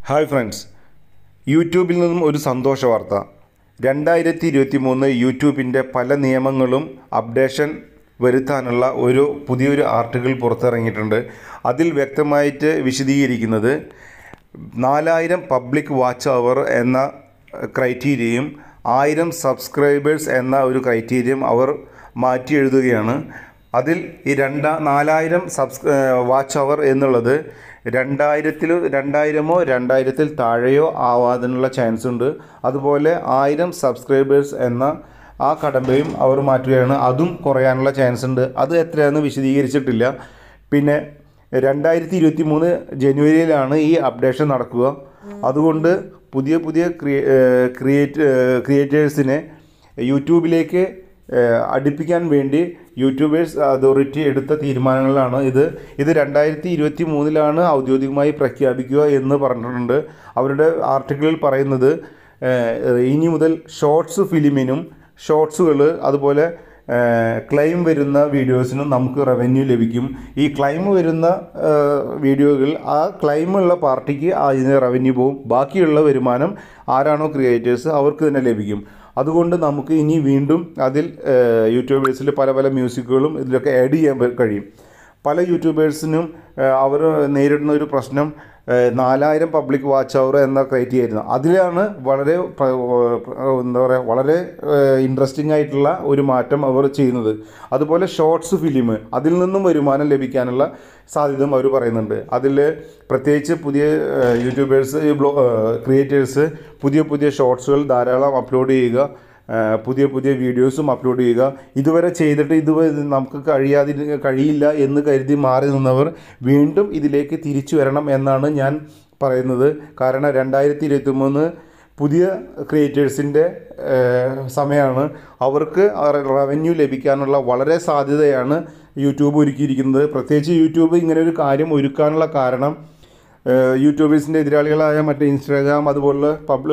hi friends യൂട്യൂബിൽ നിന്നും ഒരു സന്തോഷ വാർത്ത രണ്ടായിരത്തി ഇരുപത്തി മൂന്ന് യൂട്യൂബിൻ്റെ പല നിയമങ്ങളും അപ്ഡേഷൻ വരുത്താനുള്ള ഒരു പുതിയൊരു ആർട്ടിക്കിൾ പുറത്തിറങ്ങിയിട്ടുണ്ട് അതിൽ വ്യക്തമായിട്ട് വിശദീകരിക്കുന്നത് നാലായിരം പബ്ലിക് വാച്ച് അവർ എന്ന ക്രൈറ്റീരിയയും ആയിരം സബ്സ്ക്രൈബേഴ്സ് എന്ന ഒരു ക്രൈറ്റീരിയയും അവർ മാറ്റി എഴുതുകയാണ് അതിൽ ഈ രണ്ടാ നാലായിരം സബ്സ് വാച്ച് അവർ എന്നുള്ളത് രണ്ടായിരത്തിൽ രണ്ടായിരമോ രണ്ടായിരത്തിൽ താഴെയോ ആവാതിനുള്ള ചാൻസ് ഉണ്ട് അതുപോലെ ആയിരം സബ്സ്ക്രൈബേഴ്സ് എന്ന ആ കടമ്പയും അവർ മാറ്റുകയാണ് അതും കുറയാനുള്ള ചാൻസ് ഉണ്ട് അത് എത്രയാണെന്ന് വിശദീകരിച്ചിട്ടില്ല പിന്നെ രണ്ടായിരത്തി ഇരുപത്തി മൂന്ന് ജനുവരിയിലാണ് ഈ അപ്ഡേഷൻ നടക്കുക അതുകൊണ്ട് പുതിയ പുതിയ ക്രിയേ ക്രിയേറ്റ് ക്രിയേറ്റേഴ്സിനെ യൂട്യൂബിലേക്ക് ഏഹ് അടുപ്പിക്കാൻ വേണ്ടി യൂട്യൂബേഴ്സ് അതോറിറ്റി എടുത്ത തീരുമാനങ്ങളാണ് ഇത് ഇത് രണ്ടായിരത്തി ഇരുപത്തി മൂന്നിലാണ് ഔദ്യോഗികമായി പ്രഖ്യാപിക്കുക എന്ന് പറഞ്ഞിട്ടുണ്ട് അവരുടെ ആർട്ടിക്കിളിൽ പറയുന്നത് ഏഹ് ഇനി മുതൽ ഷോർട്സ് ഫിലിമിനും ഷോർട്സുകൾ അതുപോലെ ക്ലെയിം വരുന്ന വീഡിയോസിനും നമുക്ക് റവന്യൂ ലഭിക്കും ഈ ക്ലെയിം വരുന്ന വീഡിയോകൾ ആ ക്ലെയിമുള്ള പാർട്ടിക്ക് അതിന് റവന്യൂ പോകും ബാക്കിയുള്ള വരുമാനം ആരാണോ ക്രിയേറ്റേഴ്സ് അവർക്ക് തന്നെ ലഭിക്കും അതുകൊണ്ട് നമുക്ക് ഇനി വീണ്ടും അതിൽ യൂട്യൂബേഴ്സിൽ പല പല മ്യൂസിക്കുകളും ഇതിലൊക്കെ ആഡ് ചെയ്യാൻ പ- കഴിയും പല യൂട്യൂബേഴ്സിനും അവർ നേരിടുന്ന ഒരു പ്രശ്നം ഏഹ് നാലായിരം പബ്ലിക് വാച്ച് അവർ എന്ന ക്രൈറ്റീരിയ ആയിരുന്നു അതിലാണ് വളരെ പ്ര- ഏഹ് എന്താ പറയുക വളരെ ഇൻട്രസ്റ്റിംഗ് ആയിട്ടുള്ള ഒരു മാറ്റം അവർ ചെയ്യുന്നത് അതുപോലെ ഷോർട്സ് ഫിലിം അതിൽ നിന്നും വരുമാനം ലഭിക്കാനുള്ള സാധ്യതയും അവർ പറയുന്നുണ്ട് അതിൽ പ്രത്യേകിച്ച് പുതിയ ഏഹ് യൂട്യൂബേഴ്സ് ഈ ബ്ലോ ക്രിയേറ്റേഴ്സ് പുതിയ പുതിയ ഷോർട്സുകൾ ധാരാളം അപ്ലോഡ് ചെയ്യുക ഏഹ് പുതിയ പുതിയ വീഡിയോസും അപ്ലോഡ് ചെയ്യുക ഇതുവരെ ചെയ്തിട്ട് ഇതുവരെ നമുക്ക് കഴിയാതി കഴിയില്ല എന്ന് കരുതി മാറി നിന്നവർ വീണ്ടും ഇതിലേക്ക് തിരിച്ചു വരണം എന്നാണ് ഞാൻ പറയുന്നത് കാരണം രണ്ടായിരത്തി ഇരുപത്തി മൂന്ന് പുതിയ ക്രിയേറ്റേഴ്സിൻ്റെ സമയമാണ് അവർക്ക് റവന്യൂ ലഭിക്കാനുള്ള വളരെ സാധ്യതയാണ് യൂട്യൂബ് ഒരുക്കിയിരിക്കുന്നത് പ്രത്യേകിച്ച് യൂട്യൂബ് ഇങ്ങനെ ഒരു കാര്യം ഒരുക്കാനുള്ള കാരണം ഏഹ് യൂട്യൂബേഴ്സിൻ്റെ എതിരാളികളായ മറ്റേ ഇൻസ്റ്റാഗ്രാം അതുപോലുള്ള പബ്ല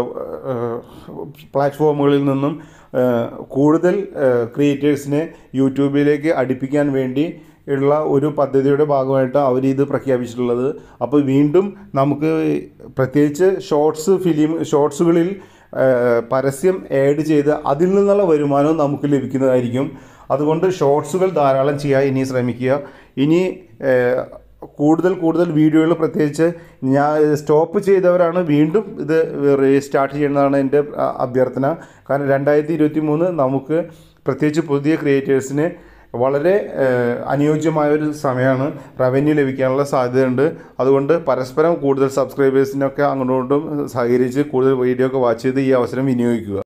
പ്ലാറ്റ്ഫോമുകളിൽ നിന്നും ഏഹ് കൂടുതൽ ക്രിയേറ്റേഴ്സിനെ യൂട്യൂബിലേക്ക് അടുപ്പിക്കാൻ വേണ്ടി ഉള്ള ഒരു പദ്ധതിയുടെ ഭാഗമായിട്ട് അവർ ഇത് പ്രഖ്യാപിച്ചിട്ടുള്ളത് അപ്പോൾ വീണ്ടും നമുക്ക് പ്രത്യേകിച്ച് ഷോർട്സ് ഫിലിം ഷോർട്സുകളിൽ ഏഹ് പരസ്യം ആഡ് ചെയ്ത് അതിൽ നിന്നുള്ള വരുമാനവും നമുക്ക് ലഭിക്കുന്നതായിരിക്കും അതുകൊണ്ട് ഷോർട്സുകൾ ധാരാളം ചെയ്യാൻ ഇനി ശ്രമിക്കുക ഇനി ഏഹ് കൂടുതൽ കൂടുതൽ വീഡിയോകൾ പ്രത്യേകിച്ച് ഞാൻ സ്റ്റോപ്പ് ചെയ്തവരാണ് വീണ്ടും ഇത് റീസ്റ്റാർട്ട് ചെയ്യുന്നതാണ് എൻ്റെ അ- അഭ്യർത്ഥന കാരണം രണ്ടായിരത്തി ഇരുപത്തി മൂന്ന് നമുക്ക് പ്രത്യേകിച്ച് പുതിയ ക്രിയേറ്റേഴ്സിന് വളരെ ഏഹ്, അനുയോജ്യമായ ഒരു സമയമാണ് റവന്യൂ ലഭിക്കാനുള്ള സാധ്യതയുണ്ട് അതുകൊണ്ട് പരസ്പരം കൂടുതൽ സബ്സ്ക്രൈബേഴ്സിനൊക്കെ അങ്ങോട്ടും ഇങ്ങോട്ടും സഹകരിച്ച് കൂടുതൽ വീഡിയോ ഒക്കെ വാച്ച് ചെയ്ത് ഈ അവസരം വിനിയോഗിക്കുക